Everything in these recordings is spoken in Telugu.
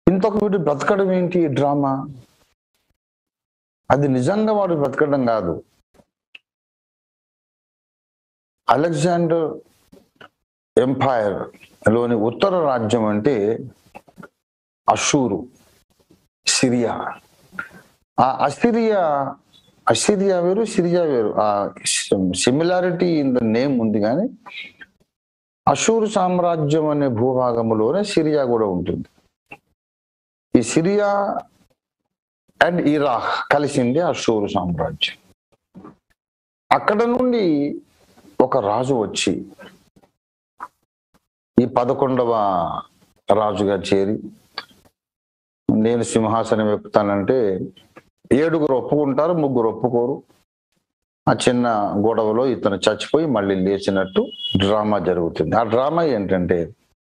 ఇంతకు వీడు బ్రతకడం ఏంటి ఈ డ్రామా అది నిజంగా వాడు బ్రతకడం కాదు అలెగ్జాండర్ ఎంపైర్ లోని ఉత్తర రాజ్యం అంటే అషూరు సిరియా ఆ అసిరియా అసిరియా వేరు సిరియా వేరు ఆ సిమిలారిటీ ఇన్ ద నేమ్ ఉంది కానీ అషూరు సామ్రాజ్యం అనే భూభాగంలోనే సిరియా కూడా ఉంటుంది ఈ సిరియా అండ్ ఇరాక్ కలిసింది అషూరు సామ్రాజ్యం అక్కడ నుండి ఒక రాజు వచ్చి ఈ పదకొండవ రాజుగా చేరి నేను సింహాసనం ఎక్కుతానంటే ఏడుగురు ఒప్పుకుంటారు ముగ్గురు ఒప్పుకోరు ఆ చిన్న గొడవలో ఇతను చచ్చిపోయి మళ్ళీ లేచినట్టు డ్రామా జరుగుతుంది ఆ డ్రామా ఏంటంటే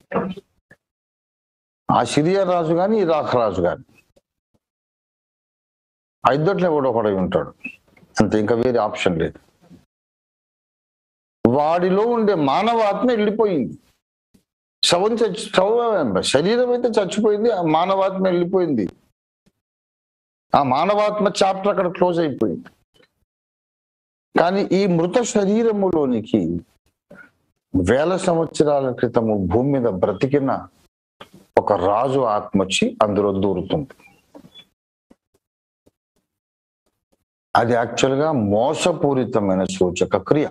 ఆ సిరియా రాజు కానీ ఇరాక్ రాజు కానీ ఆ ఇద్దట్లో కూడా ఒకడై ఉంటాడు అంతే ఇంకా వేరే ఆప్షన్ లేదు వాడిలో ఉండే మానవాత్మ వెళ్ళిపోయింది శవం చచ్చి శవ శరీరం అయితే చచ్చిపోయింది ఆ మానవాత్మ వెళ్ళిపోయింది ఆ మానవాత్మ చాప్టర్ అక్కడ క్లోజ్ అయిపోయింది కానీ ఈ మృత శరీరములోనికి వేల సంవత్సరాల క్రితము భూమి మీద బ్రతికిన ఒక రాజు ఆత్మ వచ్చి అందులో దూరుతుంది అది యాక్చువల్గా మోసపూరితమైన సూచక క్రియ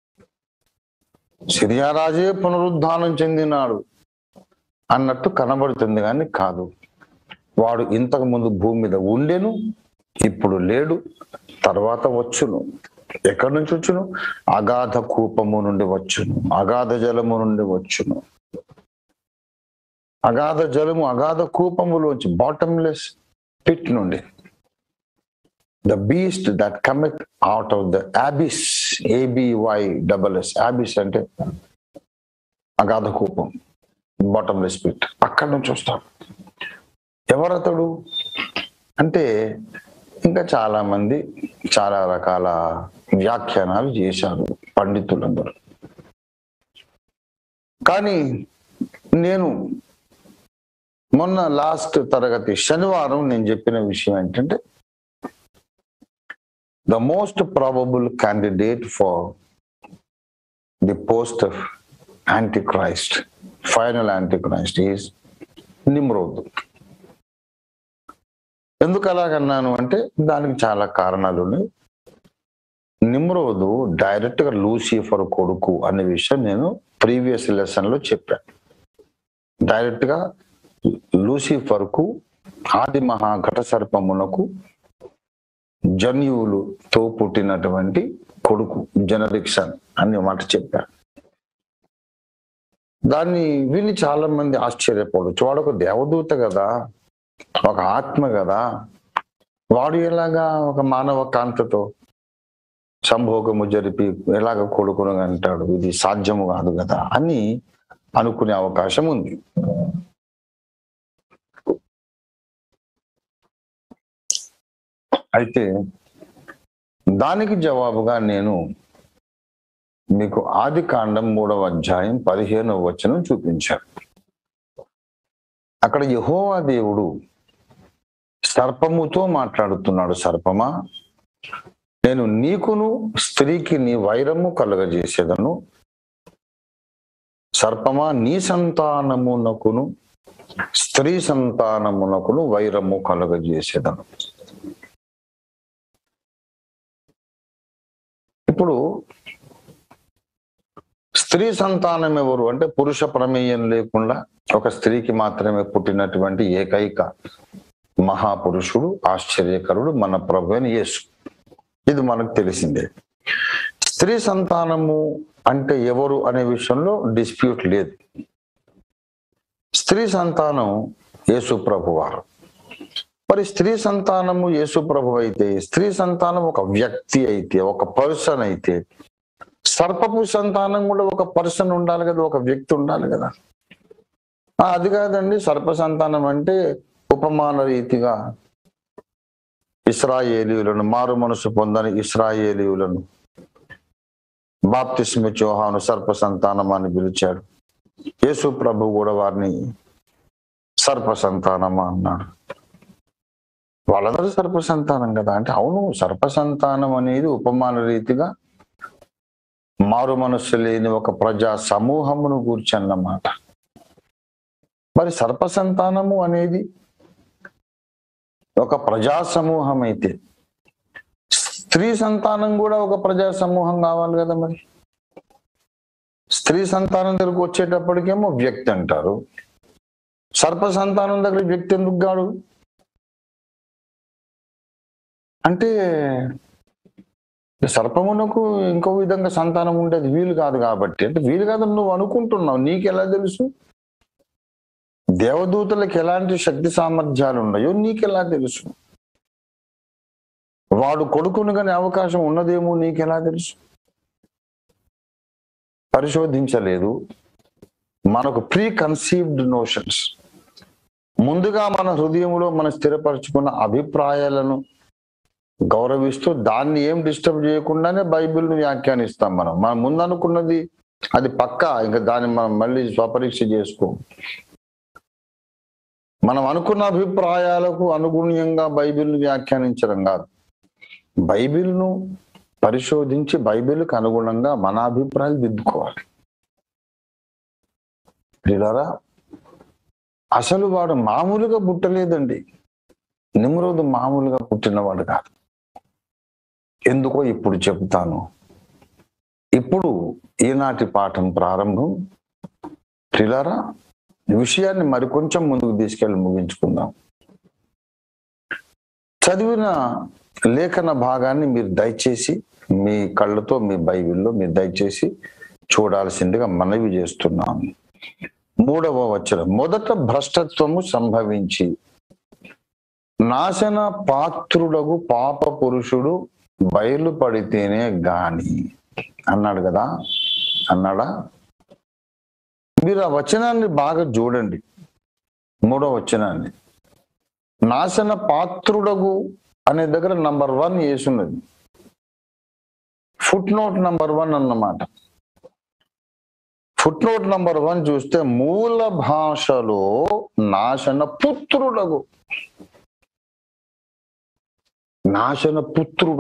సిరియా రాజే పునరుద్ధానం చెందినాడు అన్నట్టు కనబడుతుంది కానీ కాదు వాడు ఇంతకు ముందు భూమి మీద ఉండెను ఇప్పుడు లేడు తర్వాత వచ్చును ఎక్కడి నుంచి వచ్చును అగాధ కూపము నుండి వచ్చును అగాధ జలము నుండి వచ్చును అగాధ జలము అగాధ కూపములోంచి బాటమ్లెస్ పిట్ నుండి the beast that commit out of the abyss ABY double S abyss అంటే అగాధ కూపం బాటమ్లెస్ పిట్ అక్కడి నుంచి వస్తాడు ఎవరతడు అంటే ఇంకా చాలా మంది చాలా రకాల వ్యాఖ్యానాలు చేశారు పండితులందరూ కానీ నేను మొన్న లాస్ట్ తరగతి శనివారం నేను చెప్పిన విషయం ఏంటంటే the most probable candidate for the post of antichrist final antichrist is Nimrod ఎందుకు అలాగన్నాను అంటే దానికి చాలా కారణాలు ఉన్నాయి నిమ్రోదు డైరెక్ట్ గా లూసిఫర్ కొడుకు అనే విషయం నేను ప్రీవియస్ లెసన్ లో చెప్పాను డైరెక్ట్ గా లూసిఫర్ కు ఆది మహా ఘట సర్పమునకు జన్యువులుతో పుట్టినటువంటి కొడుకు జనరిక్ సన్ అని మాట చెప్పాను దాన్ని విని చాలా మంది ఆశ్చర్యపోవచ్చు వాడు ఒక దేవదూత కదా ఒక ఆత్మ కదా వాడు ఎలాగా ఒక మానవ కాంతతో సంభోగము జరిపి ఎలాగ కొడుకును అంటాడు ఇది సాధ్యము కాదు కదా అని అనుకునే అవకాశం ఉంది అయితే దానికి జవాబుగా నేను మీకు ఆది కాండం మూడవ అధ్యాయం పదిహేనవ వచనం చూపించాను అక్కడ యహోవా దేవుడు సర్పముతో మాట్లాడుతున్నాడు సర్పమా నేను నీకును స్త్రీకి నీ వైరము కలుగజేసేదను సర్పమా నీ సంతానమునకును స్త్రీ సంతానమునకును వైరము కలుగజేసేదను ఇప్పుడు స్త్రీ సంతానం ఎవరు అంటే పురుష ప్రమేయం లేకుండా ఒక స్త్రీకి మాత్రమే పుట్టినటువంటి ఏకైక మహాపురుషుడు ఆశ్చర్యకరుడు మన ప్రభు అయిన యేసు ఇది మనకు తెలిసిందే స్త్రీ సంతానము అంటే ఎవరు అనే విషయంలో డిస్ప్యూట్ లేదు స్త్రీ సంతానం యేసు ప్రభు వారు మరి స్త్రీ సంతానము యేసు ప్రభు అయితే స్త్రీ సంతానం ఒక వ్యక్తి అయితే ఒక పర్సన్ అయితే సర్పపు సంతానం కూడా ఒక పర్సన్ ఉండాలి కదా ఒక వ్యక్తి ఉండాలి కదా ఆ, అది కాదండి సర్ప సంతానం అంటే ఉపమాన రీతిగా ఇస్రాయేలీయులను మారు మనసు పొందని ఇస్రాయేలీయులను బాప్తిస్మి చోహాను సర్ప సంతానం అని పిలిచాడు యేసు ప్రభు కూడా వారిని సర్ప సంతానమా అన్నాడు వాళ్ళందరూ సర్ప సంతానం కదా అంటే అవును సర్ప సంతానం అనేది ఉపమాన రీతిగా మారు మనస్సు లేని ఒక ప్రజా సమూహమును కూర్చన్నమాట మరి సర్ప సంతానము అనేది ఒక ప్రజా సమూహం అయితే స్త్రీ సంతానం కూడా ఒక ప్రజా సమూహం కావాలి కదా మరి స్త్రీ సంతానం దగ్గరకు వచ్చేటప్పటికేమో వ్యక్తి అంటారు సర్ప సంతానం దగ్గర వ్యక్తి ఎందుకు గాడు అంటే సర్పమునకు ఇంకో విధంగా సంతానం ఉండేది వీలు కాదు కాబట్టి అంటే వీలు కాదని నువ్వు అనుకుంటున్నావు నీకెలా తెలుసు దేవదూతలకు ఎలాంటి శక్తి సామర్థ్యాలు ఉన్నాయో నీకెలా తెలుసు వాడు కొడుకును కానీ అవకాశం ఉన్నదేమో నీకెలా తెలుసు పరిశోధించలేదు మనకు ప్రీ కన్సీవ్డ్ నోషన్స్ ముందుగా మన హృదయంలో మనం స్థిరపరచుకున్న అభిప్రాయాలను గౌరవిస్తూ దాన్ని ఏం డిస్టర్బ్ చేయకుండానే బైబిల్ని వ్యాఖ్యానిస్తాం మనం మనం ముందు అనుకున్నది అది పక్కా ఇంకా దాన్ని మనం మళ్ళీ స్వపరీక్ష చేసుకో మనం అనుకున్న అభిప్రాయాలకు అనుగుణ్యంగా బైబిల్ని వ్యాఖ్యానించడం కాదు బైబిల్ను పరిశోధించి బైబిల్కి అనుగుణంగా మన అభిప్రాయాలు దిద్దుకోవాలి ప్రియులారా అసలు వాడు మామూలుగా పుట్టలేదండి నిమ్రోదు మామూలుగా పుట్టినవాడు కాదు ఎందుకో ఇప్పుడు చెబుతాను ఇప్పుడు ఈనాటి పాఠం ప్రారంభం ప్రిలారా విషయాన్ని మరికొంచెం ముందుకు తీసుకెళ్ళి ముగించుకుందాం చదివిన లేఖన భాగాన్ని మీరు దయచేసి మీ కళ్ళతో మీ బైబిల్లో మీరు దయచేసి చూడాల్సిందిగా మనవి చేస్తున్నాను మూడవ వచనం మొదట భ్రష్టత్వము సంభవించి నాశన పాత్రుడగు పాప పురుషుడు బయలుపడితేనే గాని అన్నాడు కదా అన్నాడా మీరు ఆ వచనాన్ని బాగా చూడండి మూడో వచనాన్ని నాశన పాత్రుడగు అనే దగ్గర నంబర్ వన్ వేసున్నది ఫుట్ నోట్ నంబర్ వన్ అన్నమాట ఫుట్ నోట్ నంబర్ వన్ చూస్తే మూల భాషలో నాశన పుత్రుడగు నాశన పుత్రుడు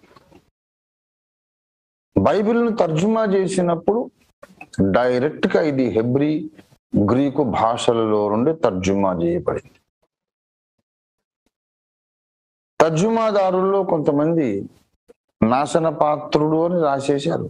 బైబిల్ను తర్జుమా చేసినప్పుడు డైరెక్ట్ గా ఇది హెబ్రి గ్రీకు భాషలలో నుండి తర్జుమా చేయబడింది తర్జుమాదారుల్లో కొంతమంది నాశన పాత్రుడు అని రాసేశారు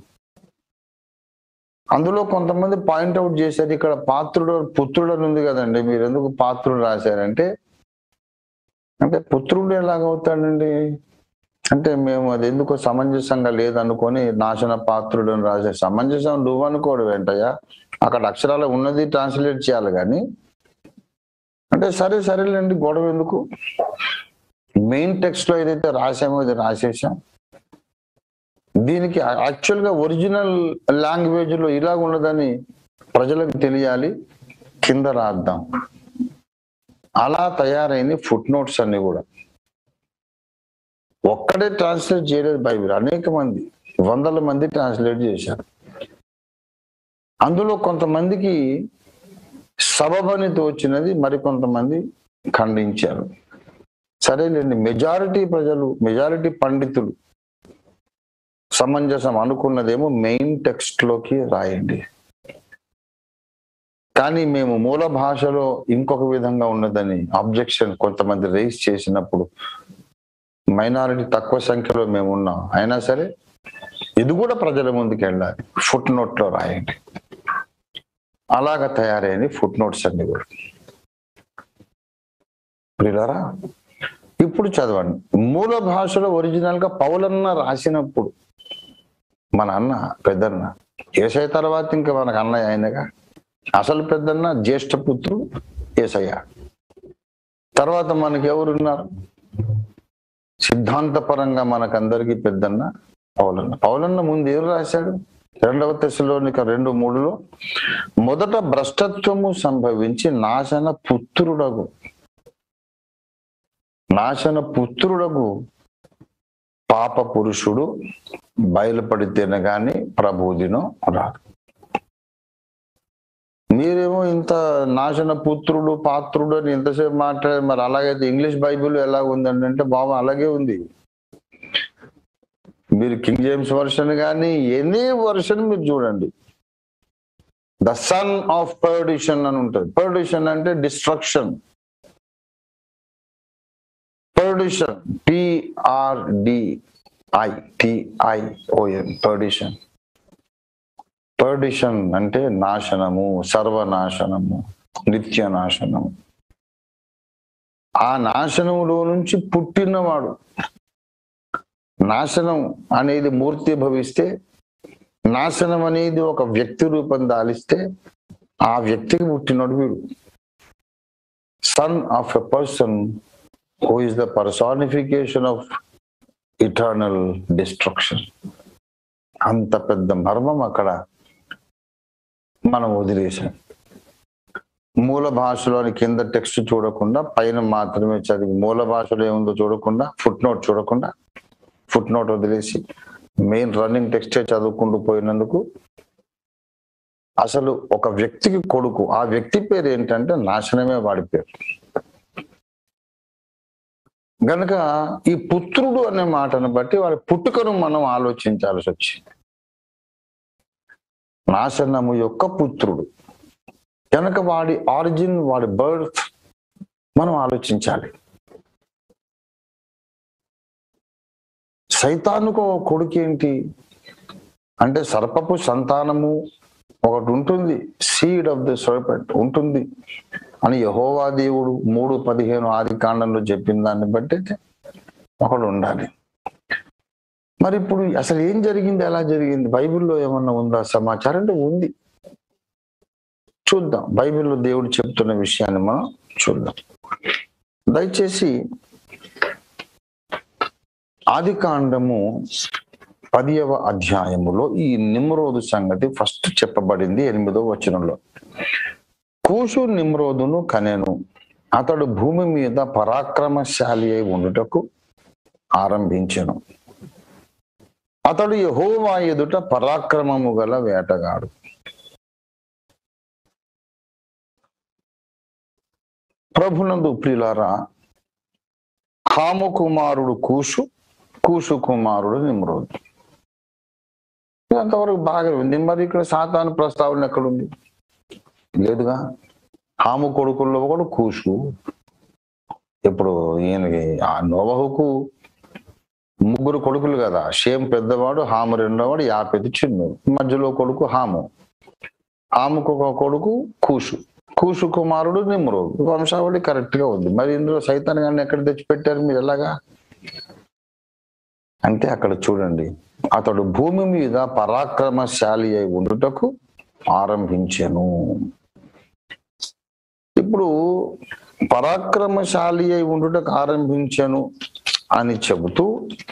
అందులో కొంతమంది పాయింట్అవుట్ చేశారు ఇక్కడ పాత్రుడు పుత్రుడు అని ఉంది కదండి మీరు ఎందుకు పాత్రుడు రాశారంటే అంటే పుత్రుడు ఎలాగవుతాడండి అంటే మేము అది ఎందుకో సమంజసంగా లేదనుకొని నాశన పాత్రుడు అని రాసే సమంజసం నువ్వు అనుకోడు వెంటయ్య అక్కడ అక్షరాలు ఉన్నది ట్రాన్స్లేట్ చేయాలి కానీ అంటే సరే సరేలేండి గొడవ ఎందుకు మెయిన్ టెక్స్ట్ లో ఏదైతే రాసామో ఇది రాసేసాం దీనికి యాక్చువల్ గా ఒరిజినల్ లాంగ్వేజ్ లో ఇలా ఉన్నదని ప్రజలకు తెలియాలి కింద రాద్దాం అలా తయారైన ఫుట్ నోట్స్ అన్ని కూడా ఒక్కడే ట్రాన్స్లేట్ చేయలేదు బైబిల్ అనేక మంది వందల మంది ట్రాన్స్లేట్ చేశారు అందులో కొంతమందికి సబబని తోచినది మరికొంతమంది ఖండించారు సరేలేండి మెజారిటీ ప్రజలు మెజారిటీ పండితులు సమంజసం అనుకున్నదేమో మెయిన్ టెక్స్ట్ లోకి రాయండి కానీ మేము మూల భాషలో ఇంకొక విధంగా ఉన్నదని అబ్జెక్షన్ కొంతమంది రైజ్ చేసినప్పుడు మైనారిటీ తక్కువ సంఖ్యలో మేము ఉన్నాం అయినా సరే ఇది కూడా ప్రజల ముందుకు వెళ్ళాలి ఫుట్ నోట్ లో రాయండి అలాగ తయారైన ఫుట్ నోట్స్ అన్ని కూడా ప్రియులారా ఇప్పుడు చదవండి మూల భాషలో ఒరిజినల్ గా పౌలన్న రాసినప్పుడు మన అన్న పెద్దన్న ఏసై తర్వాత ఇంకా మనకు అన్నయ్య అయినగా అసలు పెద్దన్న జ్యేష్ఠ పుత్రుడు ఏసయ్య తర్వాత మనకి ఎవరున్నారు సిద్ధాంతపరంగా మనకందరికీ పెద్దన్న పౌలన్న పౌలన్న ముందు ఏం రాశాడు రెండవ దశలోనిక రెండు మూడులో మొదట భ్రష్టత్వము సంభవించి నాశన పుత్రుడగు నాశన పుత్రుడగు పాప పురుషుడు బయలుపడితేనే గాని ప్రభుదినం రాదు మీరేమో ఇంత నాశన పుత్రుడు పాత్రుడు అని ఇంతసేపు మాట్లాడారు మరి అలాగైతే ఇంగ్లీష్ బైబిల్ ఎలా ఉందండి అంటే బాబా అలాగే ఉంది మీరు కింగ్ జేమ్స్ వర్షన్ కానీ ఎనీ వర్షన్ మీరు చూడండి ద సన్ ఆఫ్ పర్డిషన్ అని ఉంటుంది పర్డిషన్ అంటే destruction perdition PRDI TION perdition perdition అంటే నాశనము సర్వనాశనము నిత్య నాశనము ఆ నాశనములో నుంచి పుట్టినవాడు నాశనం అనేది మూర్తి భవిస్తే నాశనం అనేది ఒక వ్యక్తి రూపం దాలిస్తే ఆ వ్యక్తికి పుట్టినోడు వీడు son of a person who is the personification of eternal destruction అంత పెద్ద మర్మం అక్కడ మనం వదిలేసాం మూల భాషలోని కింద టెక్స్ట్ చూడకుండా పైన మాత్రమే చదివి మూల భాషలో ఏముందో చూడకుండా ఫుట్ నోట్ చూడకుండా ఫుట్ నోట్ వదిలేసి మెయిన్ రన్నింగ్ టెక్స్టే చదువుకుంటూ పోయినందుకు అసలు ఒక వ్యక్తికి కొడుకు ఆ వ్యక్తి పేరు ఏంటంటే నాశనమే వాడి పేరు గనక ఈ పుత్రుడు అనే మాటను బట్టి వాడి పుట్టుకను మనం ఆలోచించాల్సి వచ్చింది నాశనము యొక్క పుత్రుడు కనుక వాడి ఆరిజిన్ వాడి బర్త్ మనం ఆలోచించాలి సైతానుకు ఒక కొడుకు ఏంటి అంటే సర్పపు సంతానము ఒకటి ఉంటుంది సీడ్ ఆఫ్ ద సర్పెంట్ ఉంటుంది అని యహోవా దేవుడు మూడు పదిహేను ఆది కాండంలో చెప్పిన దాన్ని బట్టి అయితే ఒకడు ఉండాలి మరి ఇప్పుడు అసలు ఏం జరిగింది ఎలా జరిగింది బైబిల్లో ఏమన్నా ఉందా సమాచారం అంటే ఉంది చూద్దాం బైబిల్లో దేవుడు చెప్తున్న విషయాన్ని మనం చూద్దాం దయచేసి ఆది కాండము పదియవ అధ్యాయములో ఈ నిమ్రోదు సంగతి ఫస్ట్ చెప్పబడింది ఎనిమిదో వచనంలో కూషు నిమ్రోదును కనెను అతడు భూమి మీద పరాక్రమశాలి అయి ఉండుటకు ఆరంభించెను అతడు యహోవా ఎదుట పరాక్రమము గల వేటగాడు ప్రభునందు ప్రియులారా హాము కుమారుడు కూషు కూషు కుమారుడు నిమ్రోదు అంతవరకు బాగా ఉంది మరి ఇక్కడ సాతాను ప్రస్తావన ఎక్కడుంది లేదుగా హాము కొడుకుల్లో ఒకడు కూషు ఇప్పుడు ఈయనకి ఆ నోవహుకు ముగ్గురు కొడుకులు కదా షేమ్ పెద్దవాడు హాము రెండోవాడు యాపెది చిన్ను మధ్యలో కొడుకు హాము హాముకు ఒక కొడుకు కూషు కూషు కుమారుడు నిమ్రోదు వంశావళి కరెక్ట్ గా ఉంది మరి ఇందులో సైతాన్ గారిని ఎక్కడ తెచ్చిపెట్టారు మీరు ఎలాగా అంటే అక్కడ చూడండి అతడు భూమి మీద పరాక్రమశాలి అయి ఉండుటకు ఆరంభించెను ఇప్పుడు పరాక్రమశాలి అయి ఉండుటకు ఆరంభించెను అని చెబుతూ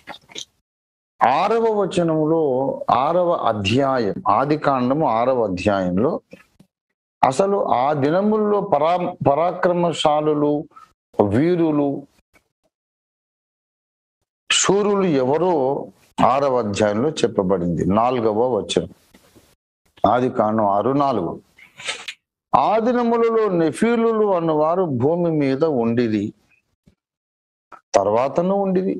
ఆరవ వచనంలో ఆరవ అధ్యాయం ఆది కాండము ఆరవ అధ్యాయంలో అసలు ఆ దినముల్లో పరా పరాక్రమశాలులు వీరులు శూరులు ఎవరో ఆరవ అధ్యాయంలో చెప్పబడింది నాలుగవ వచనం ఆది కాండం ఆరు నాలుగు ఆ దినములలో నెఫీలులు అన్నవారు భూమి మీద ఉండిది తర్వాతను ఉండిది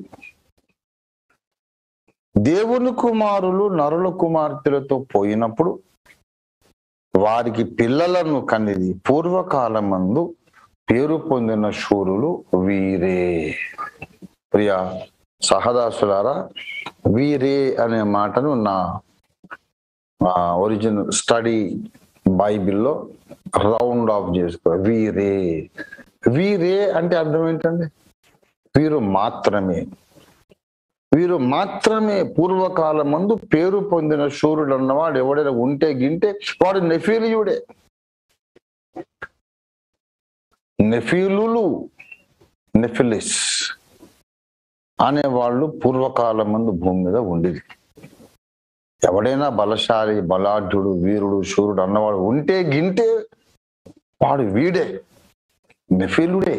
దేవుని కుమారులు నరుల కుమార్తెలతో పోయినప్పుడు వారికి పిల్లలను కనిది పూర్వకాలమందు పేరు పొందిన శూరులు వీరే ప్రియ సహదాసులారా వీరే అనే మాటను నా ఒరిజినల్ స్టడీ బైబిల్లో రౌండ్ ఆఫ్ చేసుకో వీరే వీరే అంటే అర్థం ఏంటండి వీరు మాత్రమే వీరు మాత్రమే పూర్వకాలం మందు పేరు పొందిన శూరుడు అన్నవాడు ఎవడైనా ఉంటే గింటే వాడు నెఫీలియుడే నెఫీలులు నెఫిలిస్ అనే వాళ్ళు పూర్వకాలం మందు భూమి మీద ఉండేది ఎవడైనా బలశాలి బలాఢ్యుడు వీరుడు శూరుడు అన్నవాడు ఉంటే గింటే వాడు వీడే నెఫీలుడే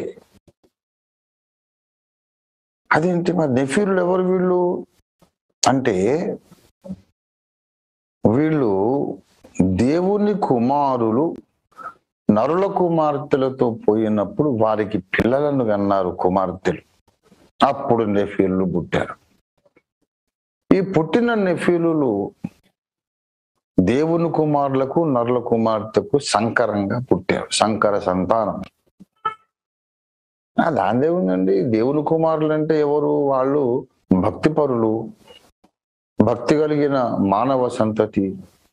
అదేంటి మరి నెఫీలు ఎవరు వీళ్ళు అంటే వీళ్ళు దేవుని కుమారులు నరుల కుమార్తెలతో పోయినప్పుడు వారికి పిల్లలను కన్నారు కుమార్తెలు అప్పుడు నెఫీలు పుట్టారు ఈ పుట్టిన నెఫీలు దేవుని కుమారులకు నరుల కుమార్తెకు సంకరంగా పుట్టారు సంకర సంతానం ఆ, దానిదే ఉందండి దేవుని కుమారులు అంటే ఎవరు వాళ్ళు భక్తి పరులు భక్తి కలిగిన మానవ సంతతి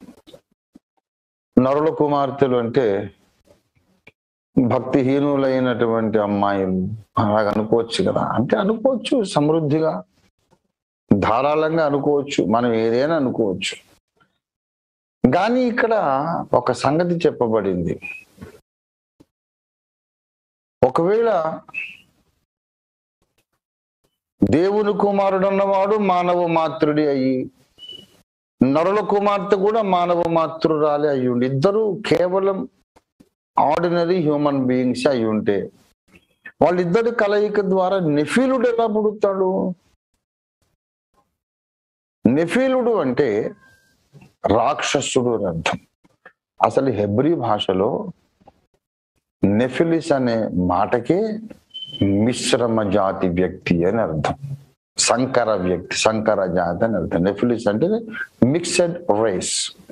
నరుల కుమార్తెలు అంటే భక్తిహీనులైనటువంటి అమ్మాయిలు అలాగ అనుకోవచ్చు కదా అంటే అనుకోవచ్చు సమృద్ధిగా ధారాళంగా అనుకోవచ్చు మనం ఏదైనా అనుకోవచ్చు కానీ ఇక్కడ ఒక సంగతి చెప్పబడింది ఒకవేళ దేవుని కుమారుడు అన్నవాడు మానవ మాతృడి అయ్యి నరుల కుమార్తె కూడా మానవ మాతృరాలే అయి ఉండి ఇద్దరు కేవలం ఆర్డినరీ హ్యూమన్ బీయింగ్స్ అయి ఉంటే వాళ్ళిద్దరి కలయిక ద్వారా నెఫీలుడు ఎలా పుడతాడు నెఫీలుడు అంటే రాక్షసుడు అని అర్థం అసలు హెబ్రీ భాషలో నెఫిలిస్ అనే మాటకే మిశ్రమ జాతి వ్యక్తి అని అర్థం సంకర వ్యక్తి సంకర జాతి అని అర్థం నెఫిలిస్ అంటే మిక్సెడ్ రేస్